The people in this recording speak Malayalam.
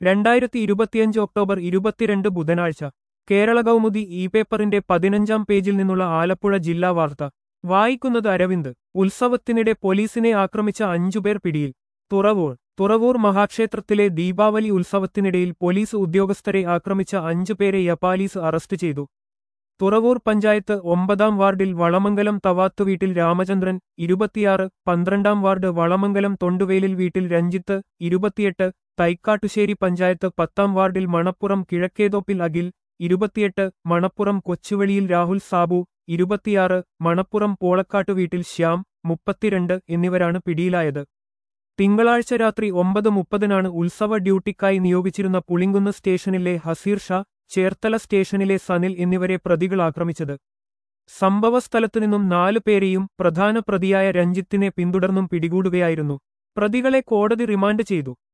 രണ്ടായിരത്തി ഇരുപത്തിയഞ്ച് ഒക്ടോബർ ഇരുപത്തിരണ്ട് ബുധനാഴ്ച കേരള കൗമുദി ഇ പേപ്പറിന്റെ പതിനഞ്ചാം പേജിൽ നിന്നുള്ള ആലപ്പുഴ ജില്ലാ വാർത്ത വായിക്കുന്നത് അരവിന്ദ് ഉത്സവത്തിനിടെ പോലീസിനെ ആക്രമിച്ച അഞ്ചുപേർ പിടിയിൽ തുറവൂർ തുറവൂർ മഹാക്ഷേത്രത്തിലെ ദീപാവലി ഉത്സവത്തിനിടയിൽ പോലീസ് ഉദ്യോഗസ്ഥരെ ആക്രമിച്ച അഞ്ചുപേരെ യപാലീസ് അറസ്റ്റ് ചെയ്തു തുറവൂർ പഞ്ചായത്ത് ഒമ്പതാം വാർഡിൽ വളമംഗലം തവാത്ത് വീട്ടിൽ രാമചന്ദ്രൻ ഇരുപത്തിയാറ് പന്ത്രണ്ടാം വാർഡ് വളമംഗലം തൊണ്ടുവേലിൽ വീട്ടിൽ രഞ്ജിത്ത് ഇരുപത്തിയെട്ട് തൈക്കാട്ടുശ്ശേരി പഞ്ചായത്ത് പത്താം വാർഡിൽ മണപ്പുറം കിഴക്കേതോപ്പിൽ അഖിൽ ഇരുപത്തിയെട്ട് മണപ്പുറം കൊച്ചുവെളിയിൽ രാഹുൽ സാബു ഇരുപത്തിയാറ് മണപ്പുറം പോളക്കാട്ട് വീട്ടിൽ ശ്യാം മുപ്പത്തിരണ്ട് എന്നിവരാണ് പിടിയിലായത് തിങ്കളാഴ്ച രാത്രി ഒമ്പത് മുപ്പതിനാണ് ഉത്സവ ഡ്യൂട്ടിക്കായി നിയോഗിച്ചിരുന്ന പുളിങ്കുന്ന് സ്റ്റേഷനിലെ ഹസീർ ഷാ ചേർത്തല സ്റ്റേഷനിലെ സനിൽ എന്നിവരെ പ്രതികൾ ആക്രമിച്ചത് സംഭവസ്ഥലത്തു നിന്നും നാലു പേരെയും പ്രധാന പ്രതിയായ രഞ്ജിത്തിനെ പിന്തുടർന്നും പിടികൂടുകയായിരുന്നു പ്രതികളെ കോടതി റിമാൻഡ് ചെയ്തു